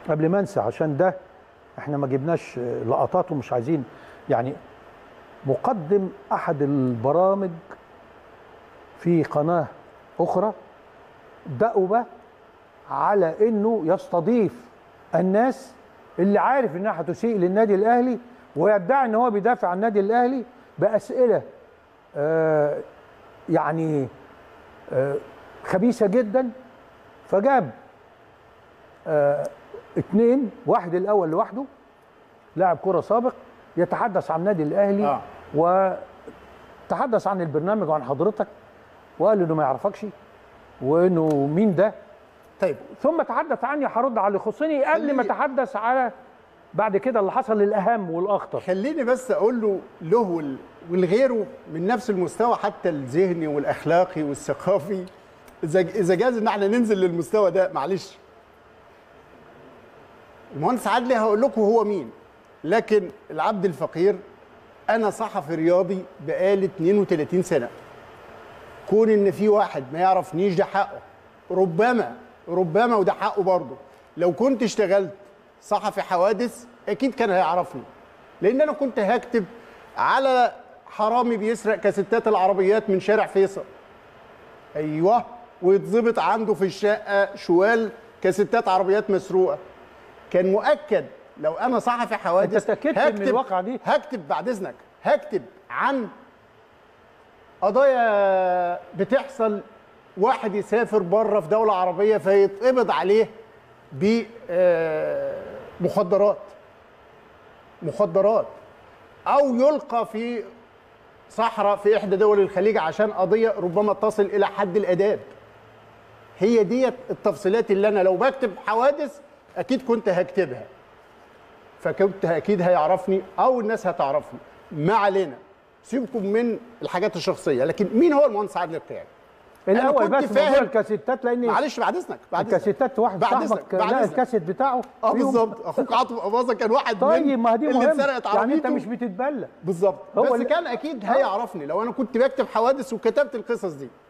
قبل ما انسى عشان ده احنا ما جبناش لقطات ومش عايزين يعني مقدم احد البرامج في قناه اخرى دأب على انه يستضيف الناس اللي عارف انها هتسيء للنادي الاهلي ويدعي ان هو بيدافع عن النادي الاهلي باسئله آه يعني آه خبيثه جدا فجاب آه اتنين واحد الاول لوحده لاعب كره سابق يتحدث عن النادي الاهلي آه. وتحدث عن البرنامج وعن حضرتك وقال انه ما يعرفكش وانه مين ده طيب ثم تحدث عني هرد على اللي يخصني قبل ما خليني- تحدث على بعد كده اللي حصل الاهم والاخطر خليني بس اقول له له وال- والغيره من نفس المستوى حتى الذهني والاخلاقي والثقافي اذا اذا جاز ان احنا ننزل للمستوى ده معلش المهندس عدلي هقول لكم هو مين لكن العبد الفقير انا صحفي رياضي بقالي 32 سنه كون ان في واحد ما يعرفنيش ده حقه ربما ربما وده حقه برضه لو كنت اشتغلت صحفي حوادث اكيد كان هيعرفني لان انا كنت هكتب على حرامي بيسرق كاسيتات العربيات من شارع فيصل ايوه ويتظبط عنده في الشقه شوال كاسيتات عربيات مسروقه كان مؤكد لو انا صحفي حوادث أنت اتأكدت من هكتب- الواقعة دي؟ هكتب بعد اذنك هكتب عن قضايا بتحصل واحد يسافر بره في دوله عربيه فيتقبض عليه بمخدرات مخدرات او يلقى في صحراء في احدى دول الخليج عشان قضيه ربما تصل الى حد الاداب هي ديت التفصيلات اللي انا لو بكتب حوادث اكيد كنت هكتبها فكنت اكيد هيعرفني او الناس هتعرفني ما علينا سيبكم من الحاجات الشخصيه لكن مين هو المهندس عادل القيعي أنا الاول كنت بس موضوع فاهم- الكاسيتات لان معلش بعد اذنك بعد إذنك. الكاسيتات واحد بعد إذنك، صاحبك بعد لقى إذنك. الكاسيت بتاعه اه فيهم- بالظبط اخوك عاطف اباظه كان واحد طيب من ما دي اللي مهم اتسرقت يعني انت عربيته مش بتتبلى بالظبط هو بس اللي- كان اكيد آه. هيعرفني لو انا كنت بكتب حوادث وكتبت القصص دي